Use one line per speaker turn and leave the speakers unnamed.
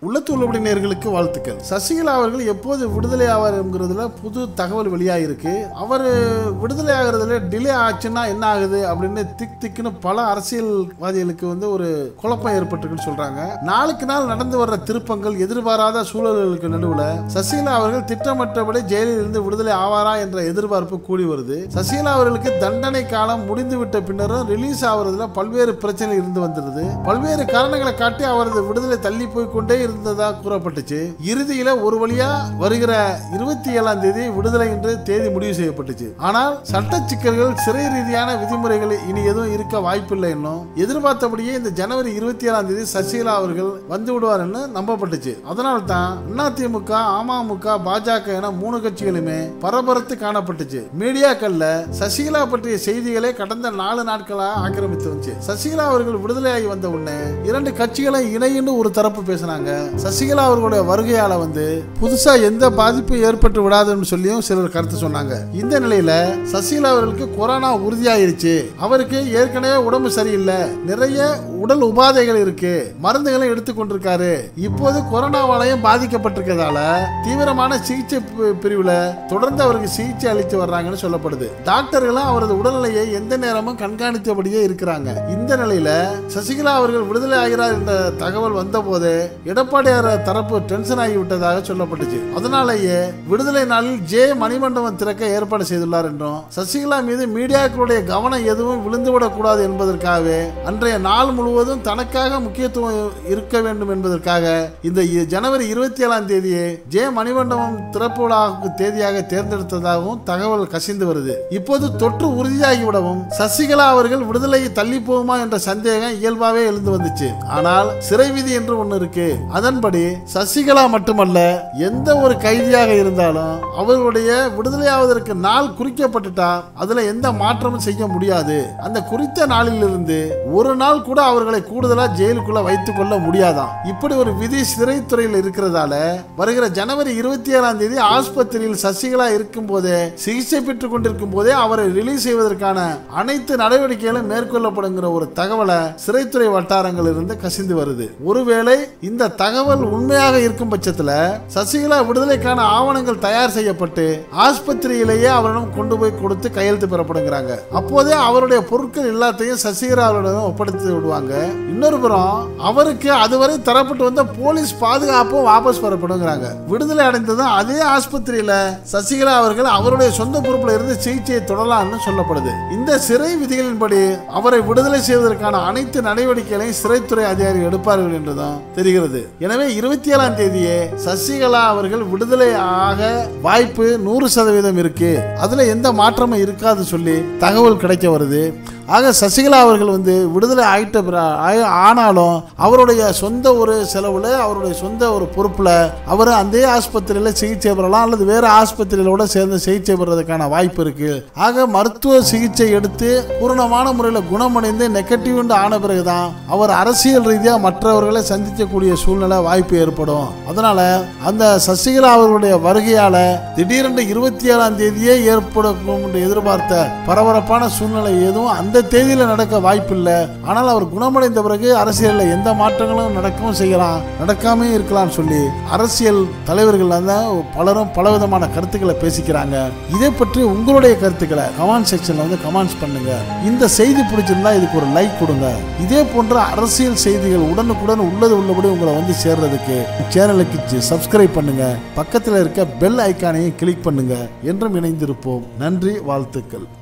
உள்ளத்து உள்ளபடி நேர்களுக்கு வாழ்த்துக்கள் சசிகலா அவர்கள் எப்போது விடுதலை ஆவார்ங்கிறதுல புது தகவல் வெளியாகிருக்கு அவர் விடுதலை ஆகிறதுல டிலே ஆச்சுன்னா என்ன ஆகுது அப்படின்னு திக் திக்குன்னு பல அரசியல்வாதிகளுக்கு வந்து ஒரு குழப்பம் ஏற்பட்டிருக்குன்னு சொல்றாங்க நாளுக்கு நாள் நடந்து வர்ற திருப்பங்கள் எதிர்பாராத சூழல்களுக்கு நடுவுல சசிகலா அவர்கள் திட்டமிட்டபடி ஜெயிலில் இருந்து விடுதலை ஆவாரா என்ற எதிர்பார்ப்பு கூடி வருது சசிகலா அவர்களுக்கு தண்டனை காலம் முடிந்து விட்ட பின்னரும் ரிலீஸ் ஆவறதுல பல்வேறு பிரச்சனை இருந்து வந்துருது பல்வேறு காரணங்களை காட்டி அவரது விடுதலை தள்ளி போய் கொண்டே இருந்ததா கூறப்பட்டுச்சு இறுதியில ஒரு வழியா வருகிற இருபத்தி ஏழாம் தேதி விடுதலை என்று தேதி முடிவு செய்யப்பட்டுச்சு ஆனால் சட்ட சிக்கல்கள் சிறை ரீதியான விதிமுறைகள் இனி எதுவும் இருக்க வாய்ப்பில்லை இன்னும் எதிர்பார்த்தபடியே இந்த ஜனவரி இருபத்தி ஏழாம் தேதி சசிகலா அவர்கள் வந்து விடுவார் என்று நம்பப்பட்டுச்சு அதனால தான் அதிமுக அமமுக பாஜக என மூணு கட்சிகளுமே பரபரத்து காணப்பட்டுச்சு மீடியாக்கள்ல சசிகலா பற்றிய செய்திகளே கடந்த நாலு நாட்களா ஆக்கிரமித்து வந்துச்சு சசிகலா அவர்கள் விடுதலையாகி வந்த உடனே இரண்டு கட்சிகளை இணையின்னு ஒரு தரப்பு பேசினாங்க சசிகலா அவர்களுடைய வருகையால வந்து புதுசா எந்த பாதிப்பும் ஏற்பட்டு விடாதுன்னு சொல்லியும் சிலர் கருத்து சொன்னாங்க இந்த நிலையில சசிகலா அவர்களுக்கு கொரோனா உறுதியாயிருச்சு அவருக்கு ஏற்கனவே உடம்பு சரியில்லை நிறைய உடல் உபாதைகள் இருக்கு மருந்துகளை எடுத்துக் கொண்டிருக்காரு இப்போது கொரோனாவாலையும் பாதிக்கப்பட்டிருக்கிறதால தீவிரமான சிகிச்சை பி- பிரிவுல தொடர்ந்து அவருக்கு சிகிச்சை அளித்து வர்றாங்கன்னு சொல்லப்படுது டாக்டர்களும் அவரது உடல்நிலையை எந்த நேரமும் கண்காணித்தபடியே இருக்கிறாங்க இந்த நிலையில சசிகலா அவர்கள் விடுதலை ஆகிறார் என்ற தகவல் வந்த போது எடப்பாடியார் தரப்பு டென்ஷன் ஆகி விட்டதாக சொல்லப்பட்டுச்சு அதனாலேயே விடுதலை நாளில் ஜே மணிமண்டபம் திறக்க ஏற்பாடு செய்துள்ளார் என்றும் சசிகலா மீது மீடியாக்களுடைய கவனம் எதுவும் விழுந்துவிடக் கூடாது என்பதற்காகவே அன்றைய நாள் முழுவதும் தனக்காக முக்கியத்துவம் இருக்க வேண்டும் என்பதற்காக இந்த இ- ஜனவரி இருபத்தி ஏழாம் தேதியை ஜே மணிமண்டபம் திறப்பு விழாவுக்கு தேதியாக தேர்ந்தெடுத்ததாகவும் தகவல் கசிந்து வருது இப்போது தொற்று உறுதியாகிவிடவும் சசிகலா அவர்கள் விடுதலை தள்ளி போகுமா என்ற சந்தேகம் இயல்பாவே எழுந்து வந்துச்சு ஆனால் சிறை விதி என்று ஒண்ணு இருக்கு அதன்படி சசிகலா மட்டுமல்ல எந்த ஒரு கைதியாக இருந்தாலும் அவர்களுடைய விடுதலையாவதற்கு நாள் குறிக்கப்பட்டுட்டா அதுல எந்த மாற்றமும் செய்ய முடியாது அந்த குறித்த நாளிலிருந்து ஒரு நாள் கூட அவர்களை கூடுதலா ஜெயிலுக்குள்ள வைத்துக் கொள்ள முடியாதாம் இப்படி ஒரு விதி சிறைத்துறையில் இருக்கிறதால வருகிற ஜனவரி இருபத்தி ஏழாம் தேதி ஆஸ்பத்திரியில் சசிகலா இருக்கும் போதே சிகிச்சை பெற்றுக் கொண்டிருக்கும் போதே அவரை ரிலீஸ் செய்வதற்கான அனைத்து நடவடிக்கைகளும் மேற்கொள்ளப்படுங்கிற ஒரு தகவலை சிறைத்துறை வட்டாரங்கள் இருந்து கசிந்து வருது ஒருவேளை இந்த தகவல் உண்மையாக இருக்கும் பட்சத்துல சசிகலா விடுதலைக்கான ஆவணங்கள் தயார் செய்யப்பட்டு ஆஸ்பத்திரியிலேயே அவரிடம் கொண்டு போய் கொடுத்து கையெழுத்து பெறப்படுங்கிறாங்க அப்போதே அவருடைய பொருட்கள் எல்லாத்தையும் சசிகலா அவரிடம் ஒப்படைத்து விடுவாங்க இன்னொரு புறம் அவருக்கு அதுவரை தரப்பட்டு வந்த போலீஸ் பாதுகாப்பும் வாபஸ் பெறப்படுங்கிறாங்க விடுதலை அடைந்ததும் அதே ஆஸ்பத்திரியில சசிகலா அவர்கள் அவருடைய சொந்த பொறுப்புல இருந்து சிகிச்சையை தொடரலாம்னு சொல்லப்படுது இந்த சிறை விதிகளின்படி அவரை விடுதலை செய்வதற்கான அனைத்து நடவடிக்கைகளையும் சிறைத்துறை அதிகாரி எடுப்பார்கள் என்றுதான் தெரிகிறது எனவே இருபத்தி ஏழாம் தேதியே சசிகலா அவர்கள் விடுதலை ஆக வாய்ப்பு நூறு சதவீதம் இருக்கு அதுல எந்த மாற்றமும் இருக்காது சொல்லி தகவல் கிடைக்க வருது ஆக சசிகலா அவர்கள் வந்து விடுதலை ஆயிட்ட பிற- ஆய- ஆனாலும் அவருடைய சொந்த ஒரு செலவில் அவருடைய சொந்த ஒரு பொறுப்பில் அவர் அந்த ஆஸ்பத்திரியில் சிகிச்சை பெறலாம் அல்லது வேறு ஆஸ்பத்திரியிலோட சேர்ந்து சிகிச்சை பெறதுக்கான வாய்ப்பு இருக்கு ஆக மருத்துவ சிகிச்சை எடுத்து பூரணமான முறையில் குணமடைந்து நெகட்டிவ் ஆன பிறகுதான் அவர் அரசியல் ரீதியாக மற்றவர்களை சந்திக்கக்கூடிய சூழ்நிலை வாய்ப்பு ஏற்படும் அதனால அந்த சசிகலா அவர்களுடைய வருகையால திடீரென்று இருபத்தி ஏழாம் தேதியே ஏற்படும் என்று எதிர்பார்த்த பரபரப்பான சூழ்நிலை எதுவும் அந்த தேதியில நடக்க வாய்ப்பில்லை ஆனால் அவர் குணமடைந்த பிறகு அரசியலில் எந்த மாற்றங்களும் நடக்கவும் செய்யலாம் நடக்காம இருக்கலாம் சொல்லி அரசியல் தலைவர்கள் வந்து பலரும் பலவிதமான கருத்துக்களை பேசிக்கிறாங்க இதை பற்றி உங்களுடைய கருத்துக்களை கமெண்ட் செக்ஷன்ல வந்து கமெண்ட்ஸ் பண்ணுங்க இந்த செய்தி பிடிச்சிருந்தா இதுக்கு ஒரு லைக் கொடுங்க இதே போன்ற அரசியல் செய்திகள் உடனுக்குடன் உள்ளது உள்ளபடி உங்களை வந்து சேர்றதுக்கு சேனலுக்கு சப்ஸ்கிரைப் பண்ணுங்க பக்கத்தில் இருக்க பெல் ஐக்கானையும் கிளிக் பண்ணுங்க என்றும் இணைந்திருப்போம் நன்றி வாழ்த்துக்கள்